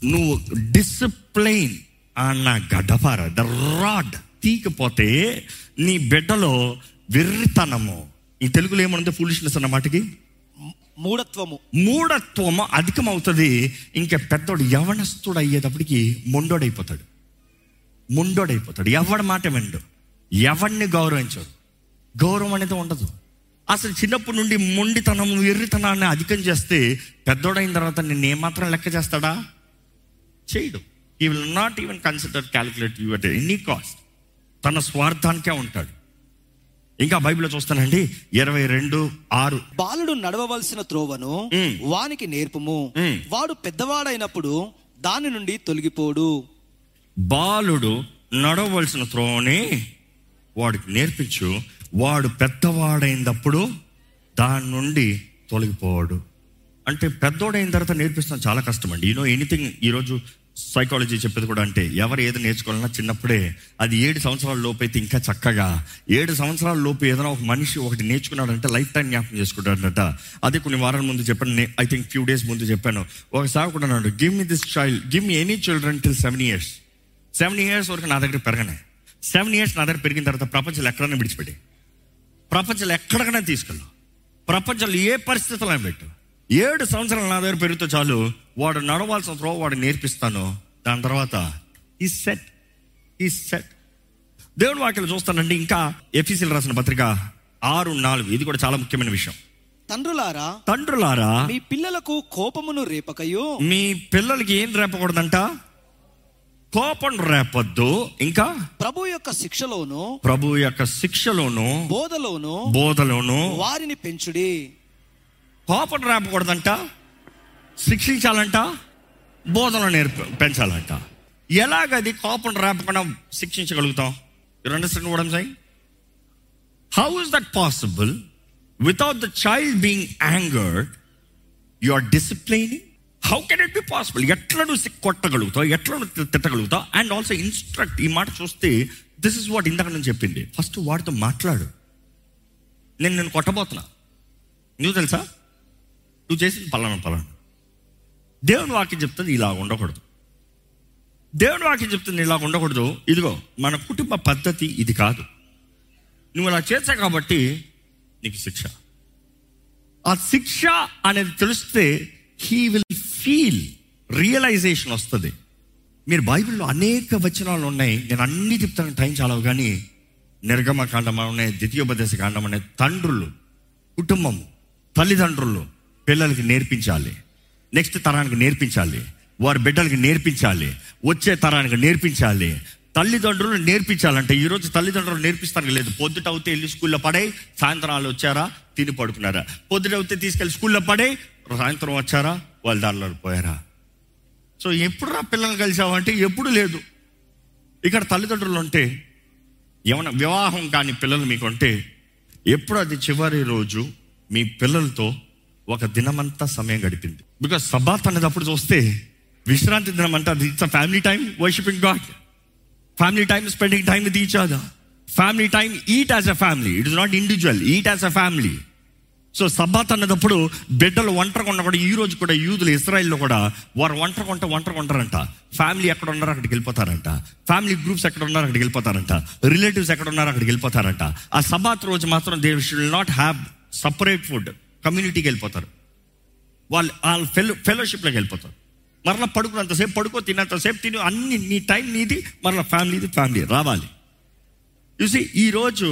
నువ్వు డిసిప్లైన్ అన్న గడ్డపార ద రాడ్ తీకపోతే నీ బిడ్డలో వెర్రితనము ఈ తెలుగులో ఏమనుంది ఫూలిష్నెస్ అన్న మాటకి మూఢత్వము మూఢత్వము అధికమవుతుంది ఇంకా పెద్దోడు యవనస్తుడు అయ్యేటప్పటికి మొండోడైపోతాడు మొండోడైపోతాడు ఎవడి మాట విండు ఎవడిని గౌరవించడు గౌరవం అనేది ఉండదు అసలు చిన్నప్పటి నుండి మొండితనం ఎర్రితనాన్ని అధికం చేస్తే పెద్దోడైన తర్వాత నిన్ను ఏమాత్రం లెక్క చేస్తాడా చేయడు he will not even consider calculate you at any cost తన స్వార్థానికే ఉంటాడు ఇంకా బైబిల్లో చూస్తానండి ఇరవై రెండు ఆరు బాలుడు నడవవలసిన త్రోవను మ్. వానికి నేర్పుము మ్. వాడు పెద్దవాడైనప్పుడు దాని నుండి తొలగిపోడు బాలుడు నడవలసిన త్రోవని వాడికి నేర్పించు వాడు పెద్దవాడైనప్పుడు దాని నుండి తొలగిపోవాడు అంటే పెద్దోడైన తర్వాత నేర్పిస్తాం చాలా కష్టం అండి యూనో ఎనీథింగ్ ఈరోజు సైకాలజీ చెప్పేది కూడా అంటే ఎవరు ఏది నేర్చుకోవాలన్నా చిన్నప్పుడే అది ఏడు సంవత్సరాల లోపు అయితే ఇంకా చక్కగా ఏడు సంవత్సరాల లోపు ఏదైనా ఒక మనిషి ఒకటి నేర్చుకున్నాడంటే లైఫ్ టైం జ్ఞాపకం చేసుకుంటాడంట అదే కొన్ని వారాల ముందు చెప్పాను ఐ థింక్ ఫ్యూ డేస్ ముందు చెప్పాను ఒక సాగుకుండా అన్నాడు give me this child give me any children till seven years seven years వరకు నా దగ్గర పెరగనే సెవెన్ ఇయర్స్ నా దగ్గర పెరిగిన తర్వాత ప్రపంచంలో ఎక్కడైనా విడిచిపెట్టి ప్రపంచంలో ఎక్కడికైనా తీసుకెళ్ళు ప్రపంచంలో ఏ పరిస్థితుల్లో పెట్టు ఏడు సంవత్సరాలు నా దగ్గర పెరిగితే చాలు వాడు నడవాల్సిన త్రో వాడు నేర్పిస్తాను దాని తర్వాత ఈ సెట్ ఈ సెట్ దేవుడు వాక్యలు చూస్తానండి ఇంకా ఎఫీసీలు రాసిన పత్రిక ఆరు నాలుగు ఇది కూడా చాలా ముఖ్యమైన విషయం తండ్రులారా తండ్రులారా మీ పిల్లలకు కోపమును రేపకయు మీ పిల్లలకి ఏం రేపకూడదంట కోపం రేపొద్దు ఇంకా ప్రభు యొక్క శిక్షలోను ప్రభు యొక్క శిక్షలోను బోధలోను బోధలోను వారిని పెంచుడి కోపం రేపకూడదంట శిక్షించాలంట బోధన నేర్ప పెంచాలంట ఎలాగది కోపం రేపకుండా శిక్షించగలుగుతాం యు అండర్స్టాండ్ కూడా సై how is that possible without the child being angered you are disciplining how can it be possible ఎట్లా నువ్వు సి- కొట్టగలుగుతావు ఎట్లా నువ్వు తి- తిట్టగలుగుతావు అండ్ ఆల్సో ఇన్స్ట్రక్ట్ ఈ మాట చూస్తే దిస్ ఇస్ వాట్ ఇందాక నేను చెప్పింది ఫస్ట్ వాడితో మాట్లాడు నేను నేను కొట్టబోతున్నా నువ్వు తెలుసా నువ్వు చేసింది పలానా పలానా దేవుని వాక్యం చెప్తుంది ఇలా ఉండకూడదు దేవుని వాక్యం చెప్తుంది ఇలా ఉండకూడదు ఇదిగో మన కుటుంబ పద్ధతి ఇది కాదు నువ్వు ఇలా చేసావు కాబట్టి నీకు శిక్ష ఆ శిక్ష అనేది తెలిస్తే హీ విల్ ఫీల్ రియలైజేషన్ వస్తుంది మీరు బైబిల్లో అనేక వచనాలు ఉన్నాయి నేను అన్ని చెప్తాను టైం చాలవు కానీ నిర్గమ కాండం ఉన్నాయి ద్వితీయోపదేశ కాండం అనే తండ్రులు కుటుంబం తల్లిదండ్రులు పిల్లలకి నేర్పించాలి నెక్స్ట్ తరానికి నేర్పించాలి వారి బిడ్డలకి నేర్పించాలి వచ్చే తరానికి నేర్పించాలి తల్లిదండ్రులు నేర్పించాలంటే ఈరోజు తల్లిదండ్రులు నేర్పిస్తానికి లేదు పొద్దుట అవుతే వెళ్ళి స్కూల్లో పడే సాయంత్రం వాళ్ళు వచ్చారా తిని పడుకున్నారా పొద్దుట అవుతే తీసుకెళ్ళి స్కూల్లో పడే సాయంత్రం వచ్చారా వాళ్ళ దారిలో పోయారా సో ఎప్పుడు రా పిల్లల్ని కలిసావంటే ఎప్పుడు లేదు ఇక్కడ తల్లిదండ్రులు ఉంటే ఏమైనా వివాహం కాని పిల్లలు మీకు ఉంటే ఎప్పుడు అది చివరి రోజు మీ పిల్లలతో ఒక దినమంతా సమయం గడిపింది బికాస్ సబాత్ అనేటప్పుడు చూస్తే విశ్రాంతి దినం అంటే అది it's family time worshipping God family time spending time with each other family time eat as a family it is not individual eat as a family so Sabbath అన్నదప్పుడు బిడ్డలు ఒంటరి కొండ కూడా ఈ రోజు కూడా యూదులు ఇస్రాయిల్లో కూడా వారు ఒంటరి కొంట ఒంటరి కొంటారంట ఫ్యామిలీ ఎక్కడ ఉన్నారో అక్కడికి వెళ్ళిపోతారంట ఫ్యామిలీ గ్రూప్స్ ఎక్కడ ఉన్నారో అక్కడికి వెళ్ళిపోతారంట రిలేటివ్స్ ఎక్కడ ఉన్నారో అక్కడికి వెళ్ళిపోతారంట ఆ సబాత్ రోజు మాత్రం they shall not have separate food కమ్యూనిటీకి వెళ్ళిపోతారు వాళ్ళు వాళ్ళ ఫెలో ఫెలోషిప్లోకి వెళ్ళిపోతారు మరలా పడుకున్నంతసేపు పడుకో తిన్నంతసేపు తిని అన్ని నీ టైం నీది మరలా ఫ్యామిలీది ఫ్యామిలీ రావాలి చూసి ఈరోజు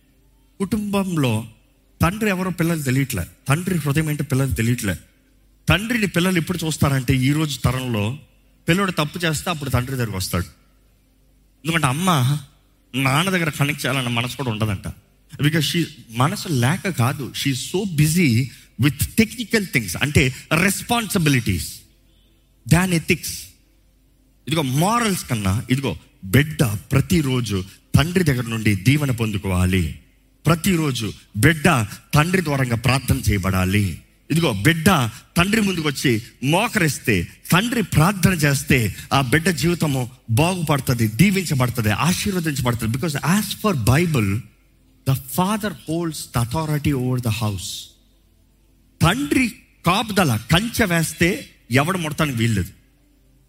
కుటుంబంలో తండ్రి ఎవరో పిల్లలు తెలియట్లే తండ్రి హృదయం ఏంటో పిల్లలు తెలియట్లే తండ్రిని పిల్లలు ఎప్పుడు చూస్తారంటే ఈ రోజు తరంలో పిల్లడు తప్పు చేస్తే అప్పుడు తండ్రి దగ్గరకు వస్తాడు ఎందుకంటే అమ్మ నాన్న దగ్గర కనెక్ట్ చేయాలన్న మనసు కూడా ఉండదంట బికాస్ షీ మనసు లేక కాదు she so busy with technical things అంటే రెస్పాన్సిబిలిటీస్ దాన్ ఎథిక్స్ ఇదిగో మారల్స్ కన్నా ఇదిగో బిడ్డ ప్రతిరోజు తండ్రి దగ్గర నుండి దీవెన పొందుకోవాలి ప్రతిరోజు బిడ్డ తండ్రి ద్వారంగా ప్రార్థన చేయబడాలి ఇదిగో బిడ్డ తండ్రి ముందుకు వచ్చి మోకరిస్తే తండ్రి ప్రార్థన చేస్తే ఆ బిడ్డ జీవితము బాగుపడుతుంది దీవించబడుతుంది ఆశీర్వదించబడుతుంది because as for Bible the father holds the authority over the house తండ్రి కాపుదల కంచె వేస్తే ఎవడు ముడతానికి వీల్లేదు